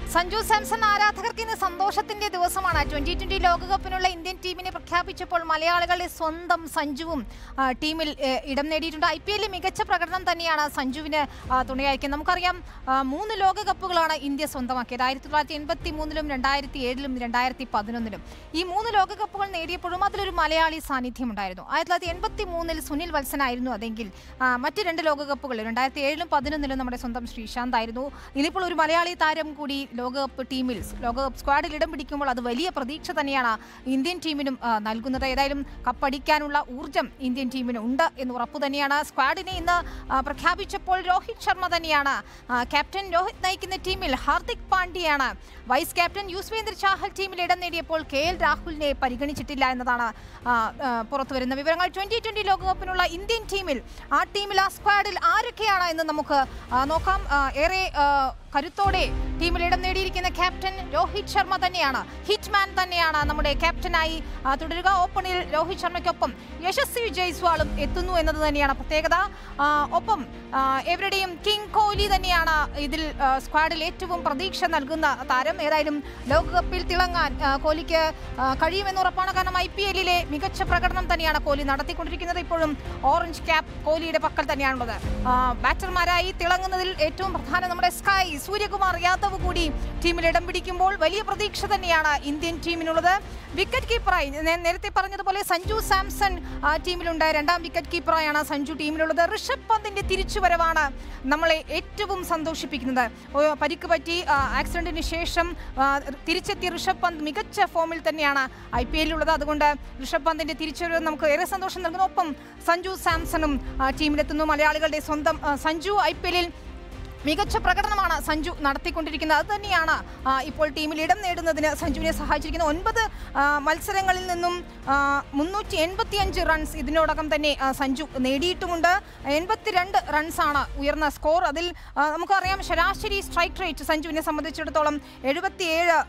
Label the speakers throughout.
Speaker 1: സഞ്ജു സാംസൺ ആരാധകർക്ക് ഇന്ന് സന്തോഷത്തിന്റെ ദിവസമാണ് ട്വന്റി ട്വന്റി ലോകകപ്പിനുള്ള ഇന്ത്യൻ ടീമിനെ പ്രഖ്യാപിച്ചപ്പോൾ മലയാളികളുടെ സ്വന്തം സഞ്ജുവും ആ, ടീമിൽ ഏ, ഇടം നേടിയിട്ടുണ്ട് ഐ പി എല്ലിൽ മികച്ച പ്രകടനം തന്നെയാണ് സഞ്ജുവിന് ആ, തുണയായിരിക്കുന്നത് നമുക്കറിയാം ആ, മൂന്ന് ലോകകപ്പുകളാണ് ഇന്ത്യ സ്വന്തമാക്കിയത് ആയിരത്തി തൊള്ളായിരത്തി എൺപത്തി മൂന്നിലും രണ്ടായിരത്തി ഏഴിലും രണ്ടായിരത്തി പതിനൊന്നിലും ഈ മൂന്ന് ലോകകപ്പുകൾ നേടിയപ്പോഴും അതിലൊരു മലയാളി സാന്നിധ്യം ഉണ്ടായിരുന്നു ആയിരത്തി തൊള്ളായിരത്തി എൺപത്തി മൂന്നിൽ സുനിൽ വത്സനായിരുന്നു അതെങ്കിൽ ആ, മറ്റ് രണ്ട് ലോകകപ്പുകൾ രണ്ടായിരത്തി ഏഴിലും പതിനൊന്നിലും നമ്മുടെ സ്വന്തം ശ്രീശാന്ത് ആയിരുന്നു ഇനിയിപ്പോൾ ഒരു മലയാളി താരം കൂടി ലോകകപ്പ് ടീമിൽ ലോകകപ്പ് സ്ക്വാഡിൽ ഇടം പിടിക്കുമ്പോൾ അത് വലിയ പ്രതീക്ഷ തന്നെയാണ് ഇന്ത്യൻ ടീമിനും ആ, നൽകുന്നത് ഏതായാലും കപ്പടിക്കാനുള്ള ഊർജം ഇന്ത്യൻ ടീമിന് ഉണ്ട് എന്ന് ഉറപ്പു തന്നെയാണ് സ്ക്വാഡിനെ ഇന്ന് ആ, പ്രഖ്യാപിച്ചപ്പോൾ രോഹിത് ശർമ്മ തന്നെയാണ് ആ, ക്യാപ്റ്റൻ രോഹിത് നയിക്കുന്ന ടീമിൽ ഹാർദിക് പാണ്ഡ്യയാണ് വൈസ് ക്യാപ്റ്റൻ യുസ്വേന്ദ്ര ചാഹൽ ടീമിൽ ഇടം നേടിയപ്പോൾ കെ എൽ രാഹുലിനെ പരിഗണിച്ചിട്ടില്ല എന്നതാണ് ആ, ആ, പുറത്തുവരുന്ന വിവരങ്ങൾ ട്വന്റി ട്വന്റി ലോകകപ്പിനുള്ള ഇന്ത്യൻ ടീമിൽ ആ ടീമിൽ ആ സ്ക്വാഡിൽ ആരൊക്കെയാണ് എന്ന് നമുക്ക് ആ, നോക്കാം ആ, ഏറെ ആ, കരുത്തോടെ ടീമിൽ ഇടം നേടിയിരിക്കുന്ന ക്യാപ്റ്റൻ രോഹിത് ശർമ്മ തന്നെയാണ് ഹിറ്റ്മാൻ തന്നെയാണ് നമ്മുടെ ക്യാപ്റ്റനായി ആ, തുടരുക ഓപ്പണിൽ രോഹിത് ശർമ്മയ്ക്കൊപ്പം യശസ്വി ജയ്സ്വാളും എത്തുന്നു എന്നത് തന്നെയാണ് പ്രത്യേകത ആ, ഒപ്പം ആ, എവരുടെയും കിങ് കോഹ്ലി തന്നെയാണ് ഇതിൽ ആ, സ്ക്വാഡിൽ ഏറ്റവും പ്രതീക്ഷ നൽകുന്ന താരം ഏതായാലും ലോകകപ്പിൽ തിളങ്ങാൻ ആ, കോഹ്ലിക്ക് ആ, കഴിയുമെന്ന് ഉറപ്പാണ് കാരണം ഐ പി എല്ലിലെ മികച്ച പ്രകടനം തന്നെയാണ് കോഹ്ലി നടത്തിക്കൊണ്ടിരിക്കുന്നത് ഇപ്പോഴും ഓറഞ്ച് ക്യാപ്പ് കോഹ്ലിയുടെ പക്കൽ തന്നെയാണുള്ളത് ആ, ബാറ്റർമാരായി തിളങ്ങുന്നതിൽ ഏറ്റവും പ്രധാനം നമ്മുടെ സ്കൈ സൂര്യകുമാർ യാദവ് കൂടി ടീമിൽ ഇടം പിടിക്കുമ്പോൾ വലിയ പ്രതീക്ഷ തന്നെയാണ് ഇന്ത്യൻ ടീമിനുള്ളത് വിക്കറ്റ് കീപ്പറായി ഞാൻ നേരത്തെ പറഞ്ഞതുപോലെ സഞ്ജു സാംസൺ ആ, ടീമിലുണ്ട് രണ്ടാം വിക്കറ്റ് കീപ്പറായാണ് സഞ്ജു ടീമിലുള്ളത് ഋഷഭ് പന്തിന്റെ തിരിച്ചുവരവാണ് നമ്മളെ ഏറ്റവും സന്തോഷിപ്പിക്കുന്നത് ഓ, പരിക്ക് പറ്റി ആ, ആക്സിഡന്റിന് ശേഷം ആ, തിരിച്ചെത്തിയ ഋഷഭ് പന്ത് മികച്ച ഫോമിൽ തന്നെയാണ് ഐ പി എല്ലിലുള്ളത് അതുകൊണ്ട് ഋഷഭ് പന്തിന്റെ തിരിച്ചുവരവ് നമുക്ക് ഏറെ സന്തോഷം നൽകുന്നു ഒപ്പം സഞ്ജു സാംസണും ആ, ടീമിലെത്തുന്നു മലയാളികളുടെ സ്വന്തം ആ, സഞ്ജു ഐ പി എല്ലിൽ മികച്ച പ്രകടനമാണ് സഞ്ജു നടത്തിക്കൊണ്ടിരിക്കുന്നത് അത് തന്നെയാണ് ആ, ഇപ്പോൾ ടീമിൽ ഇടം നേടുന്നതിന് സഞ്ജുവിനെ സഹായിച്ചിരിക്കുന്നത് ഒൻപത് ആ, മത്സരങ്ങളിൽ നിന്നും മുന്നൂറ്റി എൺപത്തിയഞ്ച് റൺസ് ഇതിനോടകം തന്നെ ആ, സഞ്ജു നേടിയിട്ടുമുണ്ട് എൺപത്തിരണ്ട് റൺസാണ് ഉയർന്ന സ്കോർ അതിൽ ആ, നമുക്കറിയാം ശരാശരി സ്ട്രൈക്ക് റേറ്റ് സഞ്ജുവിനെ സംബന്ധിച്ചിടത്തോളം എഴുപത്തിയേഴ്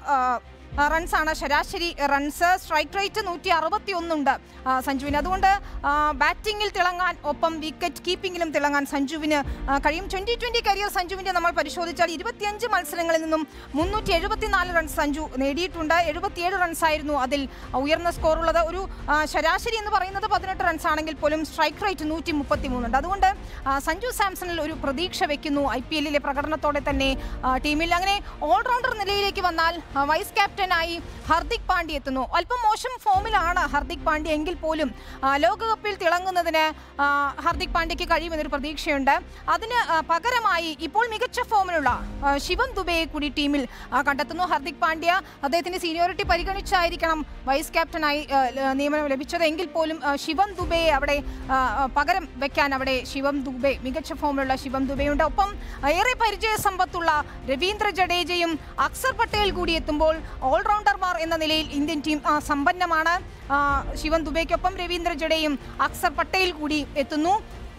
Speaker 1: റൺസാണ് ശരാശരി റൺസ് സ്ട്രൈക്ക് റേറ്റ് നൂറ്റി അറുപത്തി ഒന്നുണ്ട് സഞ്ജുവിന് അതുകൊണ്ട് ആ, ബാറ്റിങ്ങിൽ തിളങ്ങാൻ ഒപ്പം വിക്കറ്റ് കീപ്പിങ്ങിലും തിളങ്ങാൻ സഞ്ജുവിന് ആ, കഴിയും ട്വന്റി ട്വന്റി കരിയർ സഞ്ജുവിന്റെ നമ്മൾ പരിശോധിച്ചാൽ ഇരുപത്തിയഞ്ച് മത്സരങ്ങളിൽ നിന്നും മുന്നൂറ്റി എഴുപത്തിനാല് റൺസ് സഞ്ജു നേടിയിട്ടുണ്ട് എഴുപത്തിയേഴ് റൺസ് ആയിരുന്നു അതിൽ ഉയർന്ന സ്കോർ ഉള്ളത് ഒരു ആ, ശരാശരി എന്ന് പറയുന്നത് പതിനെട്ട് റൺസ് ആണെങ്കിൽ പോലും സ്ട്രൈക്ക് റേറ്റ് നൂറ്റി മുപ്പത്തി മൂന്നുണ്ട് അതുകൊണ്ട് ആ, സഞ്ജു സാംസണിൽ ഒരു പ്രതീക്ഷ വെക്കുന്നു ഐ പി എല്ലിലെ പ്രകടനത്തോടെ തന്നെ ആ, ടീമിൽ അങ്ങനെ ഓൾറൗണ്ടർ നിലയിലേക്ക് വന്നാൽ ആ, വൈസ് ക്യാപ്റ്റനായി ഹർദിക് പാണ്ഡ്യ എത്തുന്നു അല്പം മോശം ഫോമിലാണ് ഹർദിക് പാണ്ഡ്യ എങ്കിൽ പോലും ആ, ലോകകപ്പിൽ തിളങ്ങുന്നതിന് ആ, ഹർദിക് പാണ്ഡ്യയ്ക്ക് കഴിയുമെന്നൊരു പ്രതീക്ഷയുണ്ട് അതിന് ആ, പകരമായി ഇപ്പോൾ മികച്ച ഫോമിലുള്ള ആ, ശിവം ദുബെയെ കൂടി ടീമിൽ ആ, കണ്ടെത്തുന്നു ഹർദിക് പാണ്ഡ്യ അദ്ദേഹത്തിന്റെ സീനിയോറിറ്റി പരിഗണിച്ചായിരിക്കണം വൈസ് ക്യാപ്റ്റനായി ആ, ല- നിയമനം ലഭിച്ചത് എങ്കിൽ പോലും ആ, ശിവം ദുബെയെ അവിടെ ആ, ആ, പകരം വെക്കാൻ അവിടെ ശിവം ദുബെ മികച്ച ഫോമിലുള്ള ശിവം ദുബെയുണ്ട് ഒപ്പം ഏറെ പരിചയ സമ്പത്തുള്ള രവീന്ദ്ര ജഡേജയും അക്സർ പട്ടേൽ കൂടി എത്തുമ്പോൾ ഓൾറൗണ്ടർമാർ എന്ന നിലയിൽ ഇന്ത്യൻ ടീം ആ, സമ്പന്നമാണ് ആ, ശിവൻ ദുബെയ്ക്കൊപ്പം രവീന്ദ്ര ജഡേയും അക്സർ പട്ടേൽ കൂടി എത്തുന്നു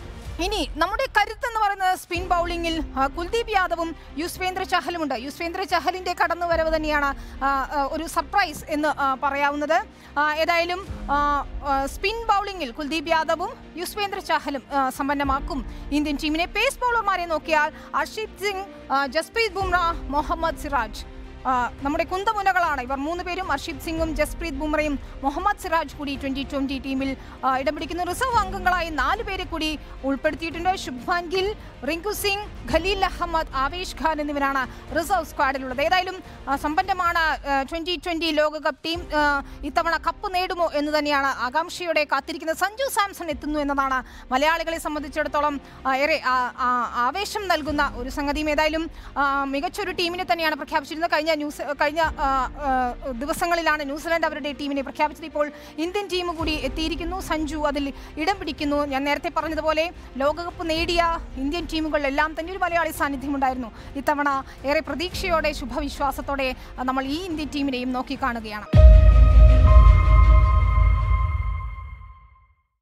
Speaker 1: ഇനി നമ്മുടെ കരുത്ത് എന്ന് പറയുന്നത് സ്പിൻ ബൗളിംഗിൽ ആ, കുൽദീപ് യാദവും യുസ്വേന്ദ്ര ചഹലുമുണ്ട് യുസ്വേന്ദ്ര ചഹലിന്റെ കടന്നുവരവ് തന്നെയാണ് ആ, ആ, ഒരു സർപ്രൈസ് എന്ന് ആ, പറയാവുന്നത് ആ, ഏതായാലും ആ, ആ, സ്പിൻ ബൗളിംഗിൽ കുൽദീപ് യാദവും യുസ്വേന്ദ്ര ചഹലും ആ, സമ്പന്നമാക്കും ഇന്ത്യൻ ടീമിനെ പേസ് ബൗളർമാരെ നോക്കിയാൽ അർഷിത് സിംഗ് ആ, ജസ്പ്രീത് ബുംറ മുഹമ്മദ് സിറാജ് ആ, നമ്മുടെ കുന്തമുനകളാണ് ഇവർ മൂന്ന് പേരും അർഷിത് സിംഗും ജസ്പ്രീത് ബുംറയും മുഹമ്മദ് സിറാജ് കൂടി ട്വന്റി ട്വന്റി ടീമിൽ ആ, ഇടം പിടിക്കുന്നു റിസർവ് അംഗങ്ങളായി നാല് പേരെ കൂടി ഉൾപ്പെടുത്തിയിട്ടുണ്ട് ശുഭ്മാൻ ഗിൽ റിങ്കു സിംഗ് ഖലീൽ അഹമ്മദ് ആവേശ് ഖാൻ എന്നിവരാണ് റിസർവ് സ്ക്വാഡിലുള്ളത് ഏതായാലും ആ, സമ്പന്നമാണ് ട്വന്റി ട്വന്റി ലോകകപ്പ് ടീം ആ, ഇത്തവണ കപ്പ് നേടുമോ എന്ന് തന്നെയാണ് ആകാംക്ഷയോടെ കാത്തിരിക്കുന്നത് സഞ്ജു സാംസൺ എത്തുന്നു എന്നതാണ് മലയാളികളെ സംബന്ധിച്ചിടത്തോളം ആ, ഏറെ ആ, ആ, ആവേശം നൽകുന്ന ഒരു സംഗതിയും ഏതായാലും ആ, മികച്ചൊരു ടീമിനെ തന്നെയാണ് പ്രഖ്യാപിച്ചിരുന്നത് കഴിഞ്ഞ ന്യൂസ് കഴിഞ്ഞ ആ, ആ, ദിവസങ്ങളിലാണ് ന്യൂസിലാൻഡ് അവരുടെ ടീമിനെ പ്രഖ്യാപിച്ചത് ഇപ്പോൾ ഇന്ത്യൻ ടീം കൂടി എത്തിയിരിക്കുന്നു സഞ്ജു അതിൽ ഇടം പിടിക്കുന്നു ഞാൻ നേരത്തെ പറഞ്ഞതുപോലെ ലോകകപ്പ് നേടിയ ഇന്ത്യൻ ടീമുകളിലെല്ലാം തന്നെ ഒരു മലയാളി സാന്നിധ്യമുണ്ടായിരുന്നു ഇത്തവണ ഏറെ പ്രതീക്ഷയോടെ ശുഭവിശ്വാസത്തോടെ ആ, നമ്മൾ ഈ ഇന്ത്യൻ ടീമിനെയും നോക്കിക്കാണുകയാണ്